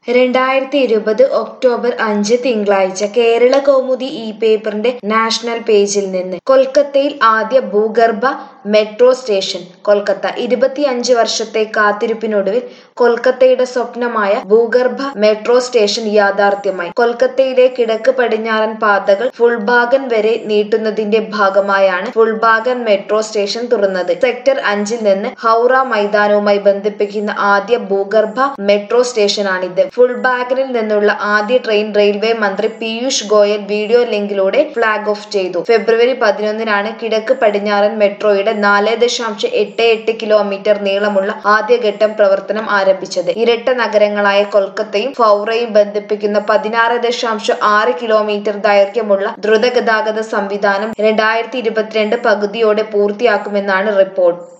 രണ്ടായിരത്തി ഇരുപത് ഒക്ടോബർ അഞ്ച് തിങ്കളാഴ്ച കേരള കൗമുദി ഈ പേപ്പറിന്റെ നാഷണൽ പേജിൽ നിന്ന് കൊൽക്കത്തയിൽ ആദ്യ ഭൂഗർഭ മെട്രോ സ്റ്റേഷൻ കൊൽക്കത്ത ഇരുപത്തിയഞ്ച് വർഷത്തെ കാത്തിരിപ്പിനൊടുവിൽ കൊൽക്കത്തയുടെ സ്വപ്നമായ ഭൂഗർഭ മെട്രോ സ്റ്റേഷൻ യാഥാർത്ഥ്യമായി കൊൽക്കത്തയിലെ കിഴക്ക് പടിഞ്ഞാറൻ പാതകൾ ഫുൾബാഗൻ വരെ നീട്ടുന്നതിന്റെ ഭാഗമായാണ് ഫുൾബാഗൻ മെട്രോ സ്റ്റേഷൻ തുറന്നത് സെക്ടർ അഞ്ചിൽ നിന്ന് ഹൗറ മൈതാനവുമായി ബന്ധിപ്പിക്കുന്ന ആദ്യ ഭൂഗർഭ മെട്രോ സ്റ്റേഷനാണിത് ഫുൾബാഗനിൽ നിന്നുള്ള ആദ്യ ട്രെയിൻ റെയിൽവേ മന്ത്രി പീയൂഷ് ഗോയൽ വീഡിയോ ലിങ്കിലൂടെ ഫ്ളാഗ് ഓഫ് ചെയ്തു ഫെബ്രുവരി പതിനൊന്നിനാണ് കിഴക്ക് പടിഞ്ഞാറൻ മെട്രോയുടെ നാല് ദശാംശം എട്ട് എട്ട് കിലോമീറ്റർ നീളമുള്ള ആദ്യഘട്ടം പ്രവർത്തനം ആരംഭിച്ചത് ഇരട്ട നഗരങ്ങളായ കൊൽക്കത്തയും ഫൗറയും ബന്ധിപ്പിക്കുന്ന പതിനാറ് ദശാംശം ആറ് കിലോമീറ്റർ ദൈർഘ്യമുള്ള ദ്രുതഗതാഗത സംവിധാനം രണ്ടായിരത്തി ഇരുപത്തിരണ്ട് പകുതിയോടെ പൂർത്തിയാക്കുമെന്നാണ് റിപ്പോർട്ട്